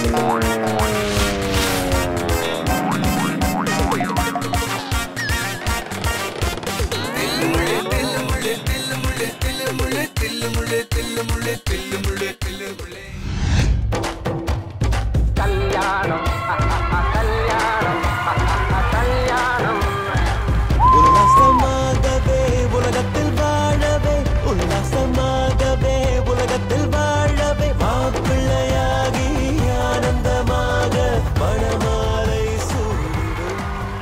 கல்யாணம் கல்யாணம் கல்யாணம் உல்லாசமாகவே உலகத்தில் வாழவே உல்லாசமாகவே உலகத்தில் வாழவே மாப்பிள்ளையாகி ஆனந்தமாக மணமாலை சூடும்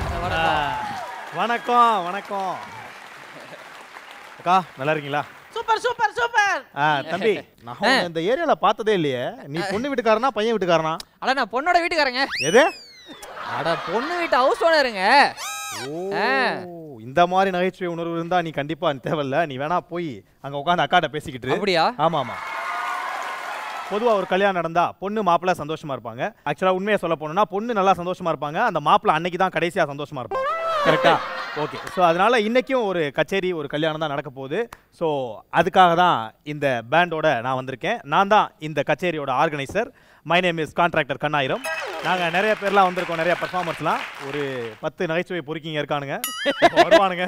வணக்கம் வணக்கம் அக்கா நல்லா இருக்கீங்களா சூப்பர் சூப்பர் சூப்பர் ஆ தம்பி நான் உன்னை இந்த ஏரியால பார்த்ததே இல்லையே நீ பொண்ணு வீட்டுக்காரனா பையன் வீட்டுக்காரனா அட நான் பொண்ணோட வீட்டுக்காரங்க எது அட பொண்ணு வீட்டு ஹவுஸ் ஓனருங்க ஓ இந்த மாதிரி நகைச்சுவை உணர்வு இருந்தா நீ கண்டிப்பா நீ தேவையில்ல நீ வேணா போய் அங்க உட்காந்து அக்காட்ட பேசிக்கிட்டு இரு. அப்படியா ஆமா ஆமா பொதுவா ஒரு கல்யாணம் நடந்தா பொண்ணு மாப்பிள்ளை சந்தோஷமா இருப்பாங்க ஆக்சுவலா உண்மையை சொல்ல போனோம்னா பொண்ணு நல்லா சந்தோஷமா இருப்பாங்க அந்த மாப்பிள்ளை அன்னைக்கு தான் கடைசியா சந்தோஷமா இருப்பாங்க கரெக்டா ஓகே ஸோ அதனால இன்னைக்கும் ஒரு கச்சேரி ஒரு கல்யாணம் தான் நடக்க போகுது ஸோ அதுக்காக தான் இந்த பேண்டோட நான் வந்திருக்கேன் நான் தான் இந்த கச்சேரியோட organiser my name is contractor Kannayiram நாங்கள் நிறைய பேர்லாம் வந்திருக்கோம் நிறைய பர்ஃபார்மர்ஸ்லாம் ஒரு பத்து நகைச்சுவை பொறுக்கிங்க இருக்கானுங்க இப்ப வருவானுங்க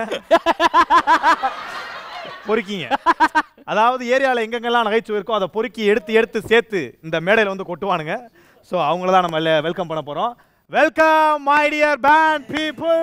பொறுக்கிங்க அதாவது ஏரியாவில் எங்கெங்கெல்லாம் நகைச்சுவை இருக்கோ அதை பொறுக்கி எடுத்து எடுத்து சேர்த்து இந்த மேடையில் வந்து கொட்டுவானுங்க ஸோ அவங்கள தான் நம்ம வெல்கம் பண்ண போகிறோம் welcome my dear band people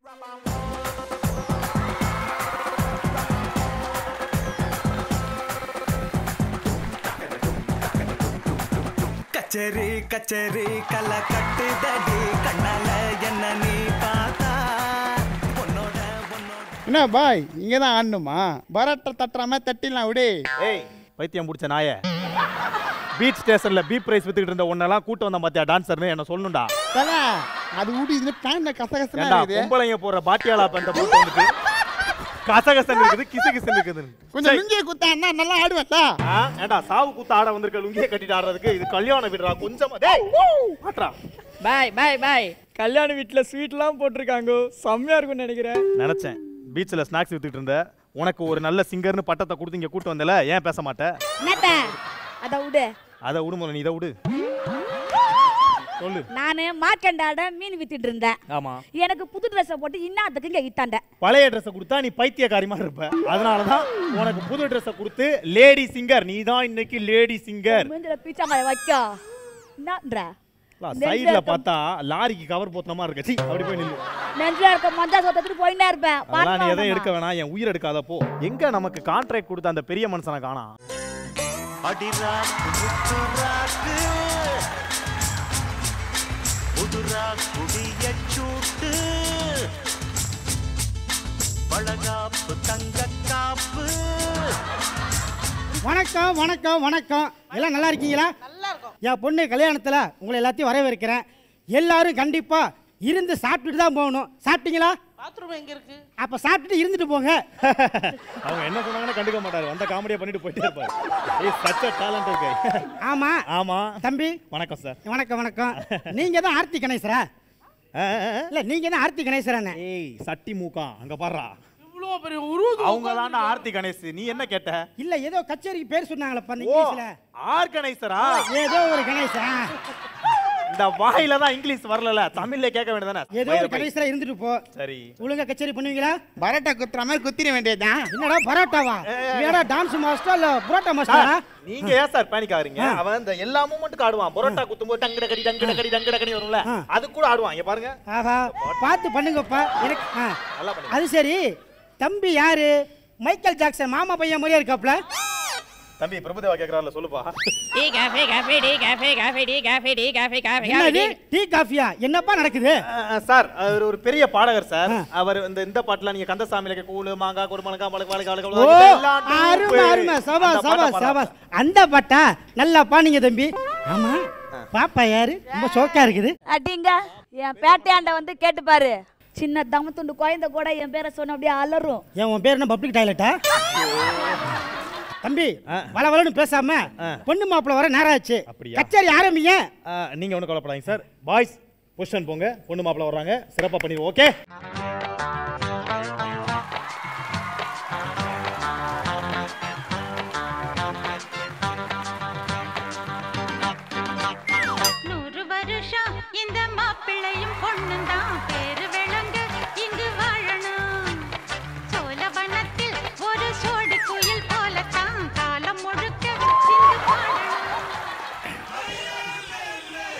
கச்சேரி கச்சேரி கலை கட்டுதடி கண்ணால என்ன நீ பார்த்தா உன்னோட உன்னோட என்ன பாய் இங்கே தான் ஆடணுமா பரட்டை தட்டுற மாதிரி தட்டிடலாம் விடு ஏய் பைத்தியம் பிடிச்ச நாய பீச் ஸ்டேஷன்ல பீப் ரைஸ் வித்துக்கிட்டு இருந்த உன்னெல்லாம் கூட்டு வந்த பாத்தியா டான்சர்னு என்ன சொல்லணும்டா தல அது விடு இது பேண்ட் கசகசனா ஏண்டா இருக்குது பொம்பளைங்க போடுற பாட்டியாலா பேண்ட போட்டு வந்துட்டு கசகசன் இருக்குது கிசு கிசு இருக்குது கொஞ்சம் லுங்கிய குத்தான்னா நல்லா ஆடுவேன்ல ஆ, ஏண்டா சாவு கூத்து ஆட வந்திருக்க லுங்கிய கட்டிட்டு ஆடுறதுக்கு இது கல்யாண வீடுடா கொஞ்சமா டேய் மாட்றா பாய் பாய் பாய் கல்யாண வீட்டில் ஸ்வீட்லாம் போட்டிருக்காங்க செம்மையா இருக்கும்னு நினைக்கிறேன் நினைச்சேன் பீச்சில் ஸ்நாக்ஸ் வித்துட்டு இருந்த உனக்கு ஒரு நல்ல சிங்கர்னு பட்டத்தை கொடுத்து இங்க கூட்டு வந்தல ஏன் பேச மாட்ட என்னத்த அத விடு அதை விடுமோ நீ இதை விடு சொல்லு நானு மார்க்கெண்டாட மீன் வித்துட்டு இருந்தேன் ஆமா எனக்கு புது ட்ரெஸ்ஸை போட்டு இன்னாத்துக்கு இங்க இத்தாண்ட பழைய ட்ரெஸ்ஸை கொடுத்தா நீ பைத்தியக்காரி மாதிரி இருப்ப அதனால தான் உனக்கு புது ட்ரெஸ்ஸை கொடுத்து லேடி சிங்கர் நீ தான் இன்னைக்கு லேடி சிங்கர் மூஞ்சில பீச்சாங்காய வைக்க என்னன்ற சைடுல பார்த்தா லாரிக்கு கவர் போத்தன மாதிரி இருக்கு சீ, அப்படி போய் நில்லு நெஞ்சில இருக்க மஞ்சா சொத்தத்துட்டு போயிட்டே இருப்பேன் அதெல்லாம் நீ பார்க்கலாம் எதையும் எடுக்க வேணாமா? வேணாம் என் உயிர் எடுக்காத போ எங்க நமக்கு கான்ட்ராக்ட் கொடுத்த அந்த பெரிய மனுஷனை காணா அடிராக்கு முத்துராக்கு புதுரா குடிய சூட்டு பழகாப்பு தங்க காப்பு வணக்கம் வணக்கம் வணக்கம் எல்லாம் நல்லா இருக்கீங்களா நல்லா இருக்கும் என் பொண்ணு கல்யாணத்துல உங்களை எல்லாத்தையும் வரவேற்கிறேன் எல்லாரும் கண்டிப்பா இருந்து சாப்பிட்டுட்டு தான் போகணும் சாப்பிட்டீங்களா பாத்ரூம் எங்க இருக்கு அப்ப சாப்பிட்டுட்டு இருந்துட்டு போங்க அவங்க என்ன சொன்னாங்கன்னு கண்டுக்க மாட்டாரு வந்த காமெடியா பண்ணிட்டு போயிட்டே இருப்பாரு ஏய் சச்ச டேலண்ட் இருக்கு ஆமா ஆமா தம்பி வணக்கம் சார் வணக்கம் வணக்கம் நீங்க தான் ஆர்த்தி கணேசரா இல்ல நீங்க தான் ஆர்த்தி கணேசரானே ஏய் சட்டி மூக்கா அங்க பாடுறா இவ்வளோ பெரிய உருவம் அவங்க தான்டா ஆர்த்தி கணேஷ் நீ என்ன கேட்ட இல்ல ஏதோ கச்சேரிக்கு பேர் சொன்னாங்களப்பா அந்த ஓ இங்கிலீஷ்ல ஆர்கனைசரா ஏதோ ஒரு கணேசா இந்த வாயில தான் இங்கிலீஷ் வரல தமிழ்ல கேட்க வேண்டியதானே ஏதோ ஒரு கணேசரா இருந்துட்டு போ சரி ஒழுங்கா கச்சேரி பண்ணுவீங்களா பரோட்டா குத்துற மாதிரி குத்திர வேண்டியதுதான் என்னடா பரோட்டாவா என்னடா டான்ஸ் மாஸ்டர் இல்ல புரோட்டா மாஸ்டரா நீங்க ஏன் சார் பேனிக் ஆகுறீங்க அவன் இந்த எல்லா மூமெண்ட்டுக்கும் ஆடுவான் பரோட்டா குத்தும்போது டங்கட கடி டங்கட கடி டங்கட கடி வரும்ல அது கூட ஆடுவான் இங்க பாருங்க ஆஹா பார்த்து பண்ணுங்கப்பா எனக்கு ஆ. நல்லா பண்ணுங்க அது சரி தம்பி யாரு மைக்கேல் ஜாக்சன் மாமா பையன் மாதிரியா இருக்காப்ல தம்பி பிரபுதேவா கேக்குறாருல சொல்லுப்பா tea coffee coffee tea coffee coffee tea coffee tea coffee coffee என்னது டீ காஃபியா என்னப்பா நடக்குது அஹ், சார் அவர் ஒரு பெரிய பாடகர் சார் அவர் இந்த இந்த பாட்டுல நீங்க கந்தசாமியில இருக்க கூழு மாங்காய் குருமலங்கா மலக்கு வாழைக்காய் ஓ வாழைக்காய் அருமை அருமை சபாஸ் சபாஸ் சபாஸ் அந்த பாட்டா நல்லா பாடுங்க தம்பி ஆமா பாப்பா யாரு ரொம்ப சோக்கா இருக்குது அடிங்க என் பேட்டையாண்ட வந்து கேட்டு பாரு சின்ன தம்ம துண்டு குழந்தை கூட என் பேரை சொன்ன அப்படியே அலறும் ஏன் உன் பேர் என்ன பப்ளிக் டாய்லெட்டா தம்பி வள வளன்னு பேசாம பொண்ணு மாப்பிள்ள வர நேரம் ஆச்சு அப்படியா? கச்சேரி ஆரம்பிங்க அஹ், நீங்க ஒன்றும் கவலைப்படாதீங்க சார் பாய்ஸ் பொசிஷன் போங்க பொண்ணு மாப்பிள்ள வர்றாங்க சிறப்பா பண்ணிடுவோம் ஓகே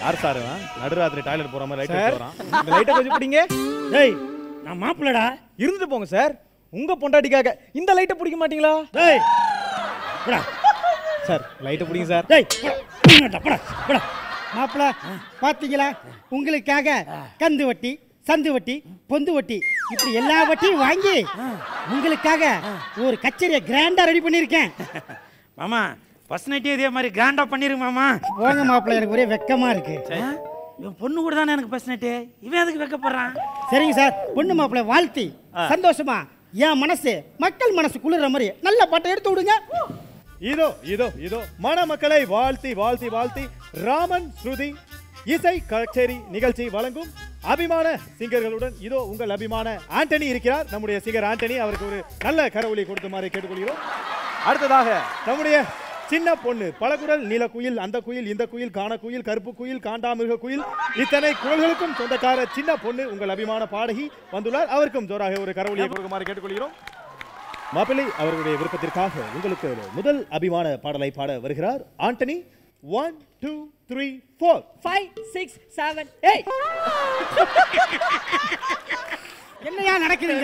யார் சார் இவன்? நடுராத்திரி டாய்லெட் போற மாதிரி சார் லைட் வரான் இந்த லைட்டை கொஞ்சம் பிடிங்க டேய் நான் மாப்பிள்ளடா இருந்துட்டு போங்க சார் உங்க பொண்டாட்டிக்காக இந்த லைட்டை பிடிக்க மாட்டீங்களா டேய் போடா சார் லைட்டை பிடிங்க சார் டேய் போடா. போடா, போடா, போடா. மாப்பிள பாத்தீங்களா உங்களுக்காக கந்து வட்டி சந்து வட்டி பொந்து வட்டி இப்படி எல்லா வட்டியும் வாங்கி உங்களுக்காக ஒரு கச்சேரியை கிராண்டா ரெடி பண்ணியிருக்கேன் மாமா ஃபர்ஸ்ட் நைட்டே இதே மாதிரி கிராண்டா பண்ணிரு மாமா போங்க மாப்பிள எனக்கு ஒரே வெக்கமா இருக்கு இவன் பொண்ணு கூட தானே எனக்கு ஃபர்ஸ்ட் நைட்டு இவன் எதுக்கு வைக்கப்படுறான் சரிங்க சார் பொண்ணு மாப்பிள வாழ்த்தி சந்தோஷமா என் மனசு மக்கள் மனசு குளிர்ற மாதிரி நல்ல பாட்டை எடுத்து விடுங்க இதோ இதோ இதோ மணமக்களை வாழ்த்தி வாழ்த்தி வாழ்த்தி ராமன் ஸ்ருதி இசை கச்சேரி நிகழ்ச்சி வழங்கும் அபிமான சிங்கர்களுடன் இதோ உங்கள் அபிமான ஆண்டனி இருக்கிறார் நம்முடைய சிங்கர் ஆண்டனி அவருக்கு ஒரு நல்ல கரவொலி கொடுக்குமாறு கேட்டுக்கொள்கிறோம் அடுத்ததாக நம்முடைய சின்ன பொண்ணு பலகுரல் நீல குயில் அந்த குயில் இந்த குயில் காண குயில் கருப்பு குயில் காண்டாமிருக குயில் இத்தனை குரல்களுக்கும் சொந்தக்கார சின்ன பொண்ணு உங்கள் அபிமான பாடகி வந்துள்ளார் அவருக்கும் ஜோராக ஒரு கரவொலியை கொடுக்குமாறு கேட்டுக்கொள்கிறோம் மாப்பிள்ளை அவர்களுடைய விருப்பத்திற்காக உங்களுக்கு ஒரு முதல் அபிமான பாடலை பாட வருகிறார் Antony one two three four five six seven eight என்னையா நடக்குதுங்க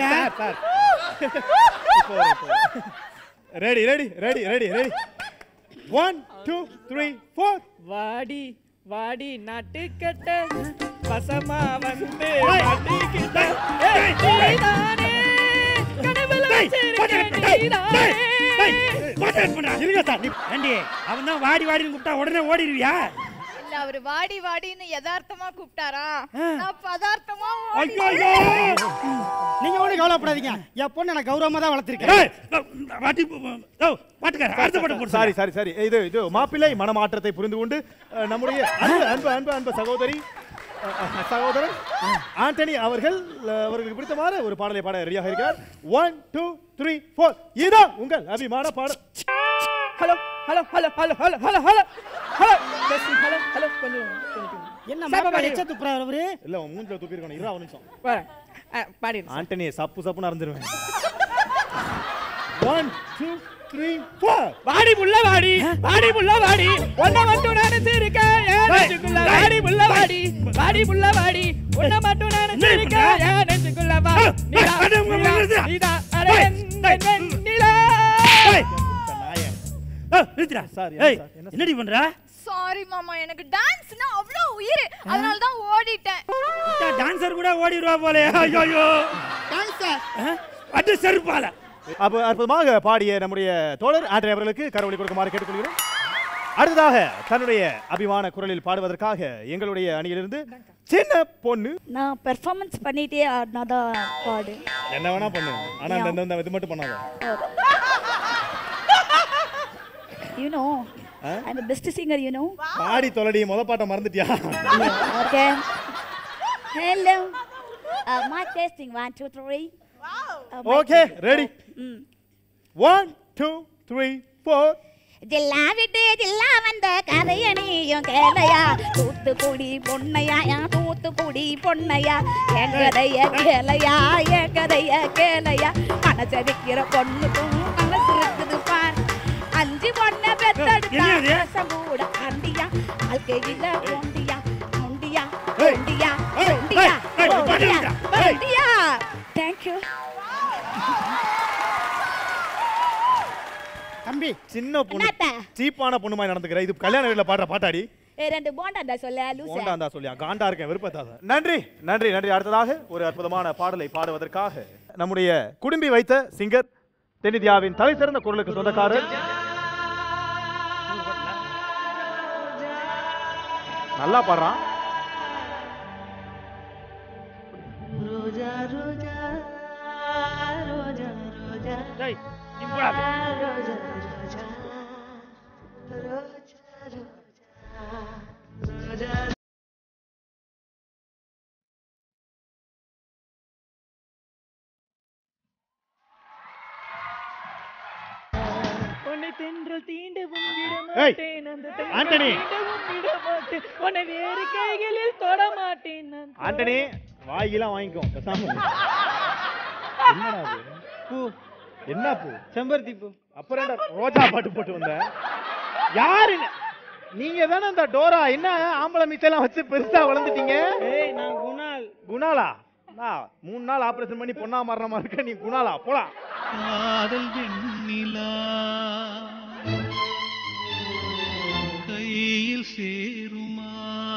ready ready ready ready ready one two three four வாடி வாடி நாட்டுக்கட்ட வசமா வந்து மாட்டிக்கிட்ட. ஏய், நீதானே, கனவுல வச்சிருக்க நீதானே. இருங்க சார் நீ ஏண்டி அவன் தான் வாடி வாடின்னு கூப்பிட்டா உடனே ஓடிடுவியா இல்ல அவரு வாடி வாடின்னு யதார்த்தமா கூப்பிட்டாரா நான் பதார்த்தமா ஓடி ஐயோ நீங்க ஒன்றும் கவலைப்படாதீங்க என் பொண்ணை நான் கௌரவமா தான் வளர்த்திருக்கேன் ஏய், வாட்டி ஓ பாட்டுக்கார அடுத்த பாட்டு போடு சாரி சாரி சாரி இது இது மாப்பிள்ளை மனமாற்றத்தை புரிந்து கொண்டு அஹ், நம்முடைய அன்பு அன்பு அன்பு அன்பு சகோதரி அஹ், அஹ், சகோதரன் ஆண்டனி அவர்கள் அஹ், அவர்களுக்கு பிடித்தமான ஒரு பாடலை பாட ரெடியாக இருக்கிறார் ஒன் டூ த்ரீ ஃபோர் இதோ உங்கள் அபிமான பாடல் hello hello hello hello hello hello hello hello testing hello hello கொஞ்சம் கொஞ்சம் என்ன சார், மாப்பிள்ளை பாடி. எச்ச துப்புறாரு அவரு இல்ல உன் மூஞ்சில துப்பி இருக்கணும் இருபது நிமிஷம் வரேன் ஆ, பாடிடுறேன் ஆண்டனி சப்பு சப்புன்னு அறிஞ்சிருவேன் ஒன் டூ த்ரீ ஃபோர் வாடி புள்ள வாடி வாடி புள்ள வாடி ஒன்ன மட்டும் நினைச்சிருக்க ஏன் நெஞ்சுக்குள்ள வாடி புள்ள வாடி வாடி புள்ள வாடி ஒன்ன மட்டும் நினைச்சிருக்க ஏன் நெஞ்சுக்குள்ள வா நீதா அட, உங்க நீதா, மனசு. நீதா அட என் என் நிலா நிறுத்துடா சார், என்ன ஏய் சார், என்ன என்னடி பண்ற சாரி மாமா எனக்கு டான்ஸ்னா அவ்வளோ உயிர் அதனால தான் ஓடிட்டேன் டான்சர் கூட ஓடிடுவா போலே ஐயோ ஐயோ அது செருப்பால அப்ப அற்புதமாக பாடிய நம்முடைய தோழர் ஆண்டனி அவர்களுக்கு கரவொலி கொடுக்குமாறு கேட்டுக்கொள்கிறோம் அடுத்ததாக தன்னுடைய அபிமான குரலில் பாடுவதற்காக எங்களுடைய அணியிலிருந்து சின்ன பொண்ணு நான் பெர்ஃபார்மன்ஸ் பண்ணிட்டே ஆடினாதான் பாடு என்ன வேணா பண்ணு ஆனா இந்த- இந்த இந்த இது மட்டும் பண்ணாத you know I'm best singer you know பாடி தொலடி முத பாட்டை மறந்துட்டியா okay hello my testing one two three okay ready one two three four ஜில்லா விட்டு ஜில்லா வந்த கதையணியும் கேளையா தூத்துக்குடி பொன்னையா என் தூத்துக்குடி பொன்னையா என் கதைய கேளையா என் கதைய கேளையா மனசை விற்கிற பொண்ணுக்கும் மனசு இருக்குது பார் அஞ்சு பொண்ணை பெத்தெடுத்தா என்னது? ரசம் கூட அண்டியா வாழ்க்கையில ஒண்டியா ஒண்டியா ஏய், ஒண்டியா ஏய், ஒண்டியா ஏய், ஏய், ஒண்டியா ஏய். ஒண்டியா தேங்க்யூ தம்பி சின்ன பொண்ணு என்னத்த? சீப்பான பொண்ணு மாதிரி நடந்துக்கிற இது கல்யாண வீட்டுல பாடுற பாட்டாடி ஏய், ரெண்டு போண்டா சொல்ல லூசா ஓண்டா இருந்தா சொல்லியா காண்டா இருக்கேன் விருப்பத்தாத நன்றி நன்றி நன்றி அடுத்ததாக ஒரு அற்புதமான பாடலை பாடுவதற்காக நம்முடைய குடும்பி வைத்த சிங்கர் தென்னிந்தியாவின் தலை சிறந்த குரலுக்கு சொந்தக்காரர் நல்லா பாடுறான் டேய் நீ போடா உன்னை தென்றல் தீண்டவும் விட ஏய், மாட்டேன் அந்த தென்றல் ஆண்டனி. தீண்டவும் விட மாட்டேன் உன்னை வேறு கைகளில் தொட மாட்டேன் நான் ஆண்டனி வாய்கெல்லாம் வாங்கிக்கோ பேசாம இரு. என்னடா இது? பூ என்ன பூ செம்பருத்தி பூ அப்புறம் என்ன ரோஜா பாட்டு போட்டு வந்த யாரு நீங்க தானே இந்த டோரா என்ன ஆம்பளை மிச்செல்லாம் வச்சு பெருசா வளர்ந்துட்டீங்க ஏய் நான் குணால் குணாலா நான் மூணு நாள் ஆபரேஷன் பண்ணி பொண்ணா மாறுற மாதிரி இருக்க நீ குணாலா போலாம் காதல் வெண்ணிலா கையில் சேருமா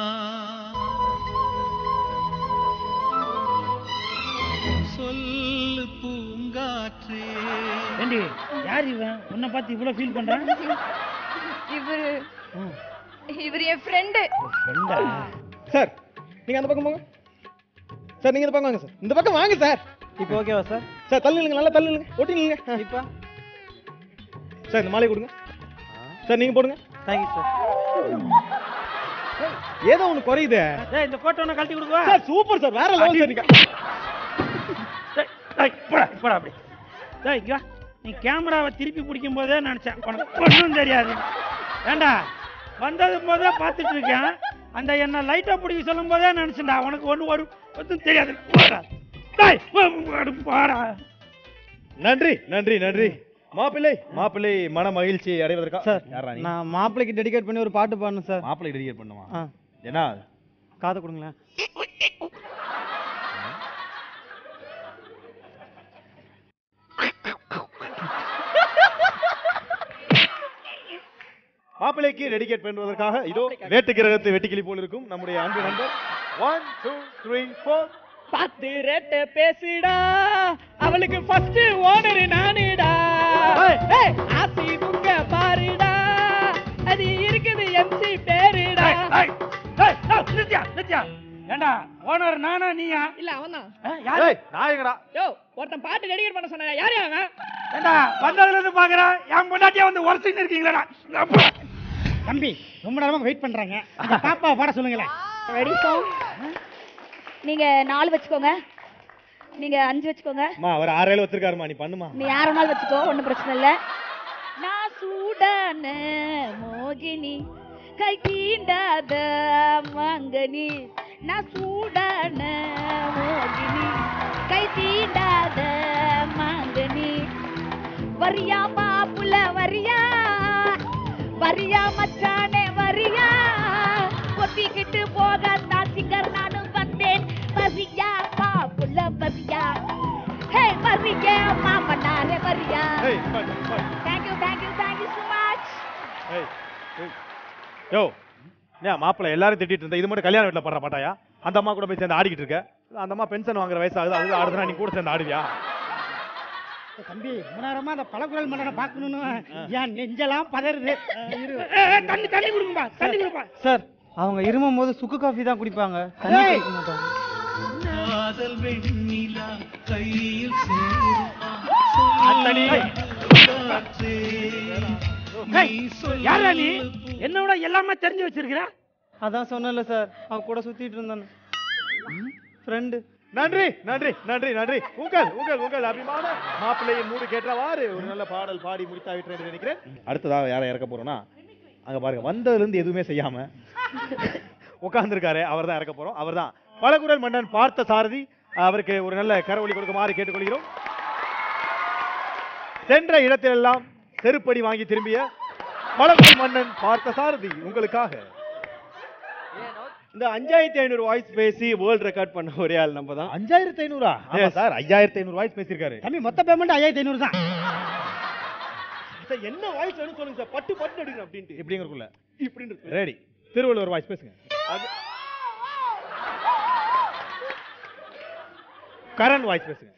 சொல்லு பூங்காற்றே ஏண்டி யார் இவன் உன்னை பார்த்து இவ்வளவு ஃபீல் பண்றான் இவரு இவர் என் ஃப்ரெண்டு ஃப்ரெண்டா சார் நீங்க அந்த பக்கம் போங்க சார் நீங்க இந்த பக்கம் வாங்க சார் இந்த பக்கம் வாங்க சார் இப்போ ஓகேவா சார் சார் தள்ளுங்க நல்லா தள்ளுங்க ஒட்டி நில்லுங்க இப்போ சார் இந்த மாலை கொடுங்க சார் நீங்க போடுங்க தேங்க்யூ சார் ஏதோ ஒன்று குறையுது டேய் இந்த கோட்டை ஒன்று கழட்டி கொடுக்குவா சார் சூப்பர் சார் வேற லெவல் சார் நீங்க டேய், டேய், போடா போடா அப்படி டேய் இங்க வா. நீ கேமராவை திருப்பி பிடிக்கும் போதே நினைச்சேன் உனக்கு ஒன்றும் தெரியாது ஏண்டா வந்தது போதே பார்த்துட்டு இருக்கேன் அந்த என்ன லைட்டா பிடிக்க சொல்லும் போதே நினைச்சேன்டா உனக்கு ஒன்று வரும் ஒன்றும் தெரியாது போடா டேய், போ, போ, போடா நன்றி நன்றி நன்றி மாப்பிள்ளை மாப்பிள்ளை மன மகிழ்ச்சி அடைவதற்காக சார் யாரா நீ நான் மாப்பிள்ளைக்கு டெடிகேட் பண்ணி ஒரு பாட்டு பாடணும் சார் மாப்பிள்ளை டெடிகேட் பண்ணுமா ஆ. என்ன காது கொடுங்களேன் மாப்பிள்ளைக்கு டெடிகேட் பண்ணுவதற்காக இதோ வேட்டு கிரகத்து வெட்டிக்கிளி போல் இருக்கும் நம்முடைய அன்பு நண்பர் ஒன் டூ த்ரீ ஃபோர் பத்து ரேட்ட பேசுடா அவளுக்கு ஃபர்ஸ்ட் ஓனர் நானுடா ஏய், ஆசி உங்க பாருடா அது இருக்குது எம்சி பேருடா நித்யா நித்யா ஏண்டா ஓனர் நானா நீயா இல்ல அவன்தான் யாரு ஏய் நாயகடா யோ ஒருத்தன் பாட்டு டெடிகேட் பண்ண சொன்னா யாரு அவன் ஏண்டா வந்ததுல இருந்து பாக்குறேன் என் பொண்டாட்டியா வந்து உரசிட்டு இருக்கீங்களா தம்பி ரொம்ப நேரமா வெயிட் பண்றாங்க அந்த பாப்பாவை பாட சொல்லுங்களேன் ரெடி சாங் நீங்க நாலு வச்சுக்கோங்க நீங்க அஞ்சு வச்சுக்கோங்க அம்மா அவர் ஆறு ஏழு வச்சிருக்காருமா நீ பண்ணுமா நீ யார நாள் வச்சுக்கோ ஒண்ணும் பிரச்சனை இல்ல நான் சூடான மோகினி கை தீண்டாத மங்கனி நான் சூடான மோகினி கை தீண்டாத மங்கனி வரியா மாப்புல வரியா வரியா மச்சானே வரியா கொத்திக்கிட்டு போக தாசிங்கர் நானும் வந்தேன் வரியா மாப்புல வரியா ஹே வரியா மாமனாரே வரியா ஏய் பாடு, பாடு. Thank you thank you thank you so much ஏய், ஏய். யோ ஏன் மாப்பிள்ளை எல்லாரும் திட்டிட்டு இருந்தா இது மட்டும் கல்யாண வீட்டில் பாடுற பாட்டாயா அந்த அம்மா கூட போய் சேர்ந்து ஆடிக்கிட்டு இருக்க அந்த அம்மா பென்ஷன் வாங்குற வயசாகுது அது ஆடுதுனா நீ கூட சேர்ந்து ஆடுவியா தம்பி ரொம்ப நேரமா அந்த பழக்குரல் மன்னனை பார்க்கணும்னு என் நெஞ்செல்லாம் பதறுது இரு. தண்ணி தண்ணி கொடுங்கப்பா தண்ணி கொடுப்பா சார் அவங்க இருமும் போது சுக்கு காஃபி தான் குடிப்பாங்க தண்ணி குடிக்க மாட்டாங்க காதல் வெண்ணிலா கையில் சேருமா அத்தடி. காற்றே ஏய், யாரா நீ என்ன விட எல்லாமே தெரிஞ்சு வச்சிருக்கிற அதான் சொன்னல சார் அவன் கூட சுத்திட்டு இருந்தானு ஃப்ரெண்டு நன்றி நன்றி நன்றி நன்றி உங்கள் உங்கள் உங்கள் அபிமான மாப்பிள்ளையின் மூடு கேட்டவாறு ஒரு நல்ல பாடல் பாடி முடித்தாவிட்டு என்று நினைக்கிறேன் அடுத்ததாக யாரை இறக்க போறோம்னா அங்க பாருங்க வந்ததுல இருந்து எதுவுமே செய்யாம உட்கார்ந்துருக்காரு அவர் தான் இறக்க போறோம் அவர் தான் பழகுரல் மன்னன் பார்த்த சாரதி அவருக்கு ஒரு நல்ல கரவொலி கொடுக்குமாறு கேட்டுக்கொள்கிறோம் சென்ற இடத்திலெல்லாம் செருப்படி வாங்கி திரும்பிய பழகுரல் மன்னன் பார்த்த சாரதி உங்களுக்காக இந்த அஞ்சாயிரத்தி ஐநூறு வாய்ஸ் பேசி வேர்ல்ட் ரெக்கார்ட் பண்ண ஒரே ஆள் நம்ம தான் அஞ்சாயிரத்தி ஐநூறா ஆமா சார் ஐயாயிரத்தி ஐநூறு வாய்ஸ் பேசியிருக்காரு தம்பி மொத்த பேமெண்ட் ஐயாயிரத்தி ஐநூறு தான் சார் என்ன வாய்ஸ் வேணும் சொல்லுங்க சார் பட்டு பட்டு எடுங்க அப்படின்ட்டு இப்படிங்கிறக்குள்ள இப்படின்னு ரெடி திருவள்ளுவர் வாய்ஸ் பேசுங்க கரண் வாய்ஸ் பேசுங்க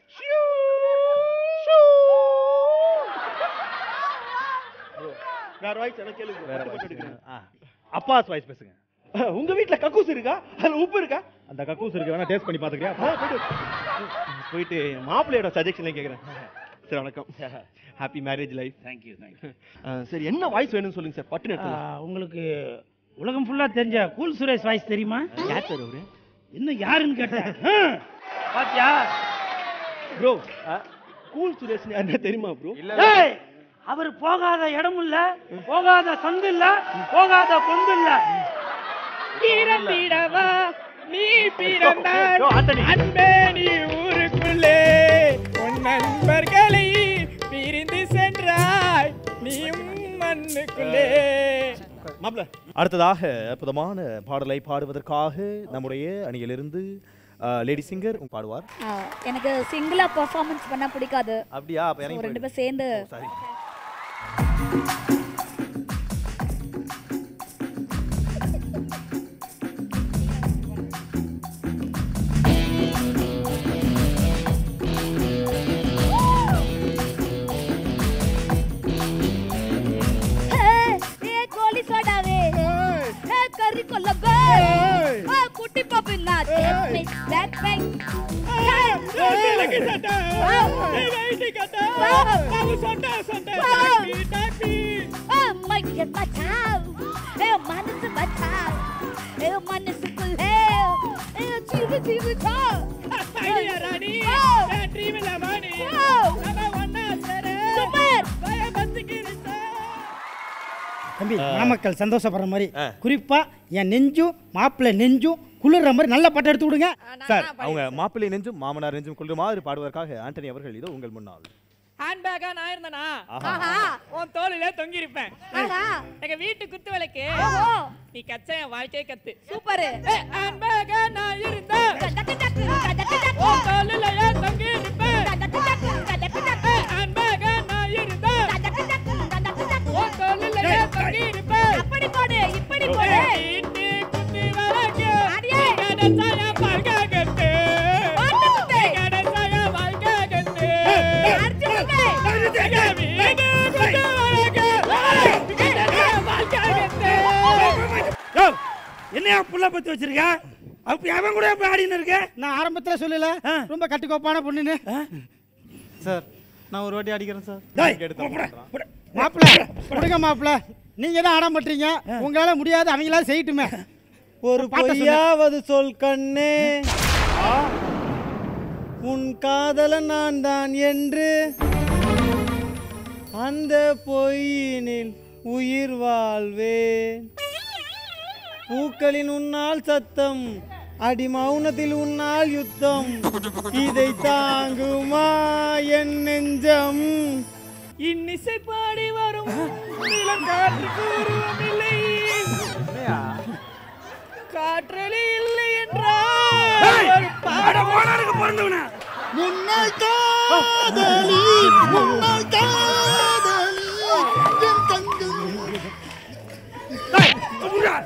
வேற வாய்ஸ் எனக்கு கேளுங்க வேற பட்டு voice பட்டு எடுங்க. ஆ. அப்பாஸ் வாய்ஸ் பேசுங்க உங்க வீட்ல கக்கூஸ் இருக்கா அதுல உப்பு இருக்கா அந்த கக்கூஸ் இருக்கு வேணா டேஸ்ட் பண்ணி பாத்துக்கிறியா ஆ, போயிட்டு போயிட்டு மாப்பிள்ளையோட சஜஷன்ல கேக்குறேன் சார் வணக்கம் happy marriage life thank you thank you sir என்ன வாய்ஸ் வேணும்னு சொல்லுங்க சார் பட்டு எடுத்துலாம் உங்களுக்கு உலகம் ஃபுல்லா தெரிஞ்ச கூல் சுரேஷ் வாய்ஸ் தெரியுமா யார் சார் அவரு இன்னும் யாருன்னு கேட்டேன் பாத்தியா ப்ரோ கூல் சுரேஷ் யாருன்னா தெரியுமா ப்ரோ ஏய், அவர் போகாத இடம் இல்ல போகாத சந்து இல்ல போகாத பொந்து இல்ல பிறந்திடவா நீ பிறந்தாய் யோ, ஆண்டனி. அன்பே நீ ஊருக்குள்ளே உன் நண்பர்களை பிரிந்து சென்றாய் நீ மண்ணுக்குள்ளே மாப்பிள அடுத்ததாக அற்புதமான பாடலை பாடுவதற்காக நம்முடைய அணியிலிருந்து லேடி சிங்கர் பாடுவார் ஆ, எனக்கு சிங்கிளா பெர்ஃபார்மன்ஸ் பண்ண பிடிக்காது அப்படியா அப்ப So, இறங்கி ரெண்டு போயிடு. பேரும் சேர்ந்து சாரி ஏ கோலி சோடாவே ஏ கறி கொல்லவே ஏ குட்டி பாப்பி நான் பேக் பேக் மனசு பச்சாவ் ஏ மனசுக்குள்ளே ஏ ஜீவு ஜீவு சா ராணி ட்ரீம் வாணி நம்ம ஒண்ணா சரே சூப்பர் தம்பி நாமக்கல் சந்தோஷப்படுற மாதிரி குறிப்பா என் நெஞ்சும் மாப்பிள்ளை நெஞ்சும் குளிர்ற மாதிரி நல்ல பாட்டு எடுத்து விடுங்க சார் அவங்க மாப்பிள்ளை நெஞ்சும் மாமனார் நெஞ்சும் கொள்ளுமாறு பாடுவதற்காக ஆண்டனி அவர்கள் இதோ உங்கள் முன்னால் ஹேண்ட்பேக்கா நான் இருந்தனா ஆஹா. உன் தோளிலே தொங்கி இருப்பேன் ஆஹா. எங்க வீட்டு குத்து விளக்கு ஓஹோ. நீ கச்ச என் வாழ்க்கையே கத்து சூப்பர் ஹேண்ட்பேக்கா நான் இருந்தேன் உன் தோளிலே தொங்கி இருப்பேன் ஹேண்ட்பேக்கா நான் இருந்தேன் உன் தோளிலே தொங்கி இருப்பேன் அப்படி போடு இப்படி போடு வீட்டு குத்து விளக்கு அடியே. நீ கிடைச்சா என் வாழ்க்கை கத்து பாட்டு குத்து. நீ கிடைச்சா என் வாழ்க்கை கத்து அடிச்சு குத்து. எங்க வீட்டு குத்து விளக்கு நீ கிடைச்சா என் வாழ்க்கை கத்து யோ, என்னையா புள்ள பத்தி வச்சிருக்க அப்ப அவன் கூட போய் ஆடின்னு இருக்க நான் ஆரம்பத்துல சொல்லல ரொம்ப கட்டுக்கோப்பான பொண்ணுன்னு சார் நான் ஒரு வாட்டி அடிக்கிறேன் சார் டேய், எடுத்து போடா, போடா. மாப்பிள்ள கொடுங்க மாப்பிள்ள நீங்க தான் ஆட மாட்டீங்க உங்களால முடியாது அவங்களா செய்யட்டுமே ஒரு பாட்டை சொல்லு. பொய்யாவது சொல் கண்ணே உன் காதலன் நான் தான் என்று அந்த பொய்யினில் உயிர் வாழ்வேன் பூக்களின் உன்னால் சத்தம் அடி மௌனத்தில் உன்னால் யுத்தம் இதை தாங்குமா என் நெஞ்சம் இன்னிசை பாடி வரும் நிலம் காற்றுக்கு உருவம் இல்லை காற்றலி இல்லை என்றால் ஒரு அட ஓனருக்கு பிறந்தவனா முன்னாள் காதலி முன்னாள் காதலி என் தங்கம் டேய், புடுடா.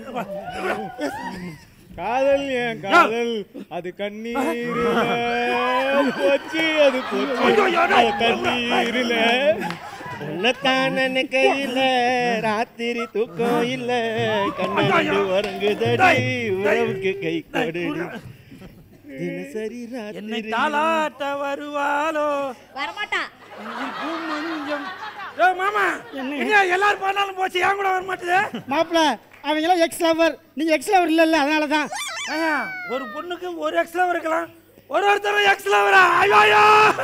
காதல் என் காதல் அது கண்ணீரில போச்சு அது போச்சு ஐயோ, ஐயோ, அது டேய். கண்ணீரில உன்னைத்தான் நினைக்கையில ராத்திரி தூக்கம் இல்ல கண்ணு உறங்குதடி டேய், உறவுக்கு கை கொடு தினசரி என்னை ராத்திரி தாளாட்ட வருவாளோ வரமாட்டா பூமஞ்சம் ஏ மாமா என்ன எல்லாரும் பண்ணாலும் போச்சு ஏன் கூட வர மாட்டேது மாப்பிள்ள அவங்களாம் எக்ஸ் லவர் நீங்க எக்ஸ் லவர் இல்லைல்ல அதனால தான் ஏங்க, ஒரு பொண்ணுக்கு ஒரு எக்ஸ் லவர் இருக்கலாம் ஒரு ஒருத்தர் எக்ஸ் லவரா ஐயோ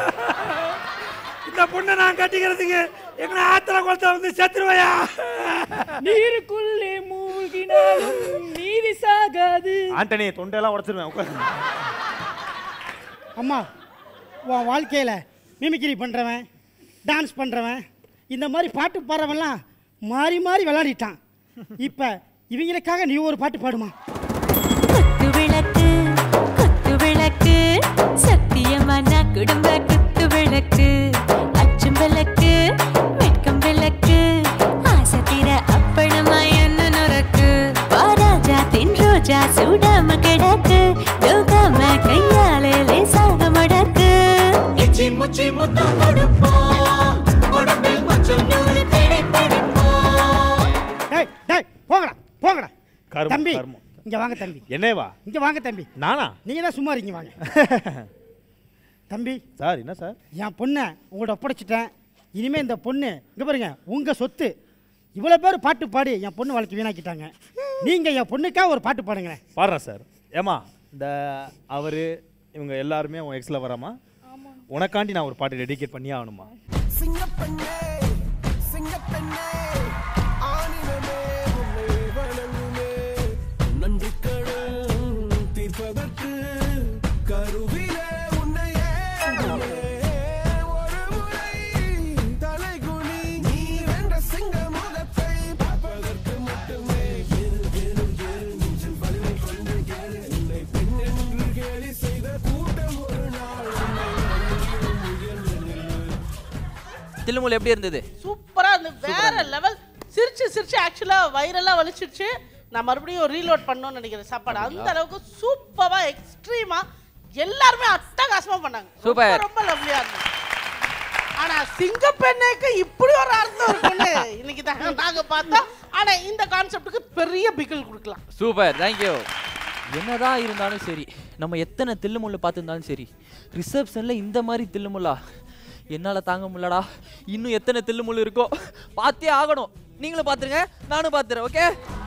இந்த பொண்ணை நான் கட்டிக்கிறதுக்கு எங்க ஆத்திர குளத்தை வந்து செத்துருவையா நீருக்குள்ளே மூழ்கினாலும் நீதி சாகாது ஆண்டனி தொண்டையெல்லாம் உடச்சிருவேன் உட்காரு அம்மா உன் வாழ்க்கையில் மிமிக்ரி பண்ணுறவன் டான்ஸ் பண்ணுறவன் இந்த மாதிரி பாட்டு பாடுறவன்லாம் மாறி மாறி விளையாடிட்டான் இப்போ இவங்களுக்காக நீ ஒரு பாட்டு பாடுமா குத்து விளக்கு குத்து விளக்கு சத்தியமான குடும்ப குத்து விளக்கு அச்சும் விளக்கு வெட்கம் விளக்கு ஆசை தீர அப்பளமா என்ன நுறக்கு வாராஜா தின் ரோஜா சூடாம கிடக்கு யோகாம கையாலே லேசாக மடக்கு இச்சி முச்சி முத்தம் கொடுப்போம் உடம்பில் கொஞ்சம் நூறு தேடி பிடிப்போம் டேய் டேய் போங்கடா போங்கடா கருமம், தம்பி கருமம். இங்க வாங்க தம்பி என்னேவா இங்க வாங்க தம்பி நானா நீங்க தான் சும்மா இருக்கீங்க வாங்க தம்பி சார் என்ன சார் என் பொண்ணை உங்கள்ட்ட ஒப்படைச்சிட்டேன் இனிமே இந்த பொண்ணு இங்க பாருங்க உங்க சொத்து இவ்வளோ பேர் பாட்டு பாடி என் பொண்ணு வாழ்க்கை வீணாக்கிட்டாங்க நீங்க என் பொண்ணுக்காக ஒரு பாட்டு பாடுங்களேன் பாடுறேன் சார் ஏமா இந்த அவர் இவங்க எல்லாருமே உன் எக்ஸில் வராமா உனக்காண்டி நான் ஒரு பாட்டு டெடிகேட் பண்ணியே ஆகணுமா சிங்கப்பெண்ணே சிங்கப்பெண்ணே ஆணினமே உன்னை வணங்குமே நன்றி கடன் தீர்ப்பதற்கு கருவிலே உன்னை ஏற்றுமே. ஒரு முறை தலைகுனி நீ வென்ற சிங்க முகத்தை பார்ப்பதற்கு மட்டும் தில்லுமுல் எப்படி இருந்தது சூப்பரா இருந்து வேற லெவல் சிரிச்சு சிரிச்சு ஆக்சுவலா வயிறெல்லாம் வலிச்சிருச்சு நான் மறுபடியும் ரீலோட் பண்ணணும்னு நினைக்கிறேன் சாப்பாடு அந்த அளவுக்கு சூப்பரா எக்ஸ்ட்ரீமா எல்லாருமே அட்டகாசமா பண்ணாங்க Super. ரொம்ப, ரொம்ப லவ்லியா இருந்தது ஆனா சிங்கப்பெண்ணுக்கு இப்படி ஒரு அர்த்தம் இருக்குன்னு இன்னைக்கு தான் நாங்க பார்த்தோம் ஆனா இந்த கான்செப்டுக்கு பெரிய பிகில் கொடுக்கலாம் சூப்பர் தேங்க்யூ என்னதான் இருந்தாலும் சரி நம்ம எத்தனை தில்லுமுள்ளு பார்த்துருந்தாலும் சரி ரிசப்ஷனில் இந்த மாதிரி தில்லுமுல்லா என்னால் தாங்க முடியலடா இன்னும் எத்தனை தில்லுமுள்ளு இருக்கோ பார்த்தே ஆகணும் நீங்களும் பார்த்துருங்க நானும் பார்த்துறேன் ஓகே